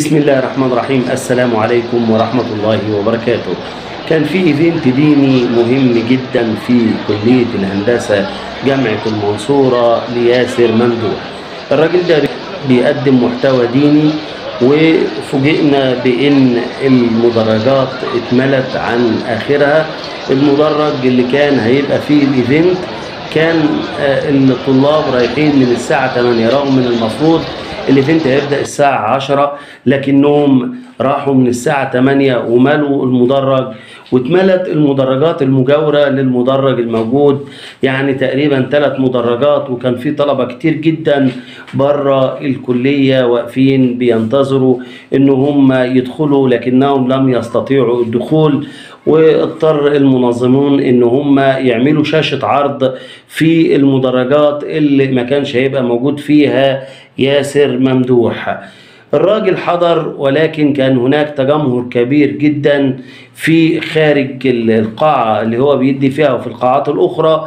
بسم الله الرحمن الرحيم السلام عليكم ورحمة الله وبركاته كان في ايفنت ديني مهم جدا في كلية الهندسة جامعة المنصورة لياسر ممدوح الراجل ده بيقدم محتوى ديني وفوجئنا بان المدرجات اتملت عن اخرها المدرج اللي كان هيبقى فيه الايفنت كان آه، الطلاب رايحين من الساعة 8 رغم من المفروض الايفنت هيبدأ الساعة 10 لكنهم راحوا من الساعة 8 وملوا المدرج واتملت المدرجات المجاورة للمدرج الموجود يعني تقريبا ثلاث مدرجات وكان في طلبة كتير جدا بره الكلية واقفين بينتظروا ان هم يدخلوا لكنهم لم يستطيعوا الدخول واضطر المنظمون ان هم يعملوا شاشة عرض في المدرجات اللي ما كانش هيبقى موجود فيها ياسر ممدوح الراجل حضر ولكن كان هناك تجمهر كبير جدا في خارج القاعة اللي هو بيدي فيها وفي القاعات الأخرى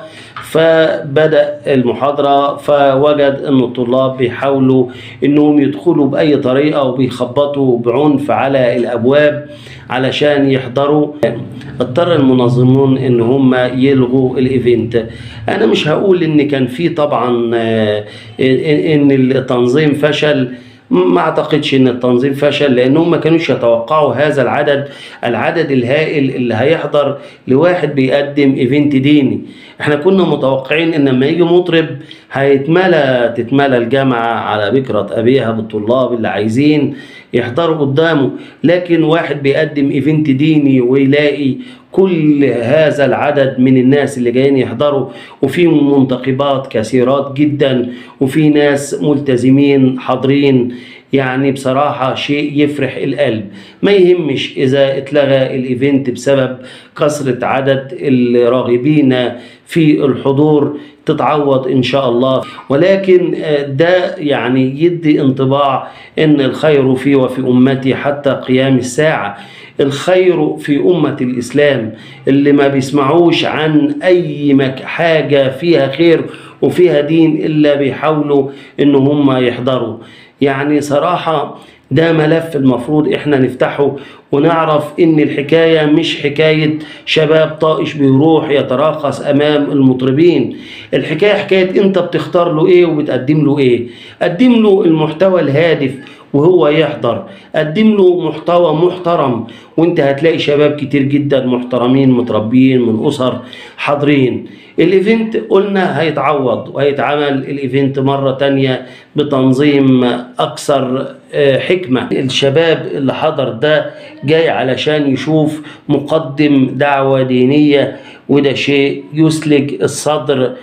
فبدأ المحاضرة فوجد أن الطلاب بيحاولوا أنهم يدخلوا بأي طريقة وبيخبطوا بعنف على الأبواب علشان يحضروا اضطر المنظمون ان هم يلغوا الايفنت انا مش هقول ان كان في طبعا آه، ان التنظيم فشل ما اعتقدش ان التنظيم فشل لانهم ما كانوش يتوقعوا هذا العدد العدد الهائل اللي هيحضر لواحد بيقدم ايفنت ديني احنا كنا متوقعين ان لما يجي مطرب هيتملى تتملى الجامعه على بكره ابيها بالطلاب اللي عايزين يحضروا قدامه لكن واحد بيقدم ايفنت ديني ويلاقي كل هذا العدد من الناس اللي جايين يحضروا وفي منتقبات كثيرات جدا وفي ناس ملتزمين حاضرين يعني بصراحة شيء يفرح القلب ما يهمش إذا اتلغى الإيفنت بسبب كثرة عدد الراغبين في الحضور تتعوض إن شاء الله ولكن آه، ده يعني يدي انطباع إن الخير في وفي أمتي حتى قيام الساعة الخير في أمة الإسلام اللي ما بيسمعوش عن أي مك حاجة فيها خير وفيها دين إلا بيحاولوا إن هم يحضروا يعني صراحة ده ملف المفروض احنا نفتحه ونعرف ان الحكاية مش حكاية شباب طائش بيروح يتراقص امام المطربين الحكاية حكاية انت بتختار له ايه وبتقدم له ايه قدم له المحتوى الهادف وهو يحضر قدم له محتوى محترم وانت هتلاقي شباب كتير جدا محترمين متربيين من اسر حاضرين الايفنت قلنا هيتعوض وهيتعمل الايفنت مرة تانية بتنظيم اكثر آه، حكمة الشباب اللي حضر ده جاي علشان يشوف مقدم دعوة دينية وده شيء يسلج الصدر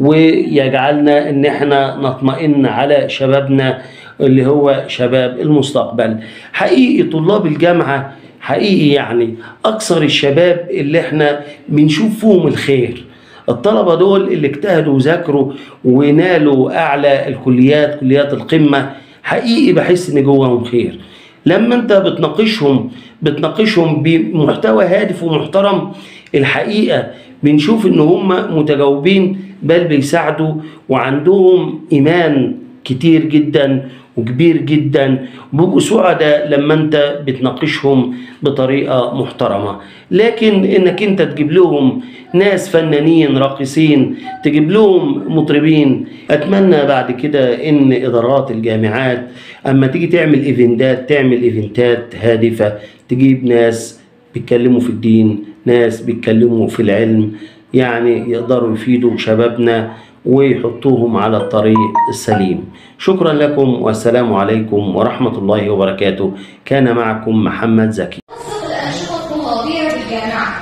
ويجعلنا ان احنا نطمئن على شبابنا اللي هو شباب المستقبل حقيقي طلاب الجامعة حقيقي يعني أكثر الشباب اللي احنا بنشوف فيهم الخير الطلبة دول اللي اجتهدوا وذاكروا ونالوا أعلى الكليات كليات القمة حقيقي بحس إن جواهم خير لما انت بتناقشهم بتناقشهم بمحتوى هادف ومحترم الحقيقة بنشوف ان هم متجاوبين بل بيساعدوا وعندهم ايمان كتير جدا وكبير جدا بيبقوا سعداء لما انت بتناقشهم بطريقه محترمه لكن انك انت تجيب لهم ناس فنانين راقصين تجيب لهم مطربين اتمنى بعد كده ان ادارات الجامعات اما تيجي تعمل ايفنتات تعمل ايفنتات هادفه تجيب ناس بيتكلموا في الدين ناس بيتكلموا في العلم يعني يقدروا يفيدوا شبابنا ويحطوهم على الطريق السليم شكرا لكم والسلام عليكم ورحمة الله وبركاته كان معكم محمد زكي منصب الأنشطة الطلابية بالجامعة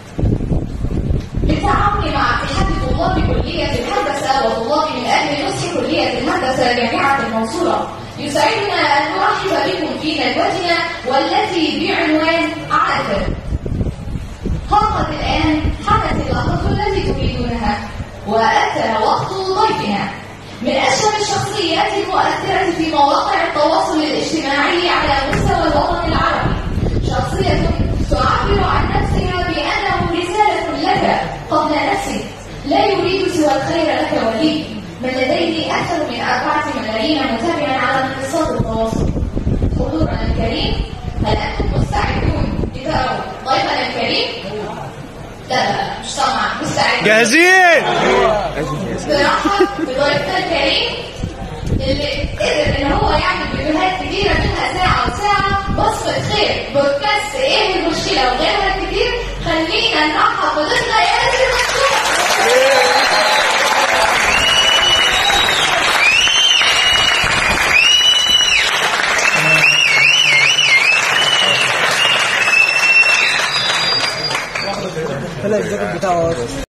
بالتعاون مع اتحاد طلاب كلية الهندسة وطلاب من أهل نصف كلية الهندسة جامعة المنصورة يسعدنا أن نرحب بكم في ندوتنا والتي بعنوان عادل قامت الآن حانت اللحظة التي تريدونها وأتى وقت ضيفنا من أشهر الشخصيات المؤثرة في مواقع التواصل الاجتماعي على مستوى الوطن العربي شخصية تعبر عن نفسها بأنه رسالة لك قبل نفسك لا يريد سوى الخير لك وليك من لديه أكثر من أربعة ملايين متابعا على منصات التواصل حضورنا الكريم هل أنتم مستعدون لتروا ضيفنا الكريم؟ لا لا لا مش طبعا مستعدين جاهزين بنرحب بضيفنا الكريم اللي قدر ان هو يعمل فيديوهات كتيره منها ساعه وساعه وصفه خير بودكاست ايه المشكله وغيرها كتير خلينا نرحب بضيفنا ياسر مفتوح طلع الجاكيت بتاعه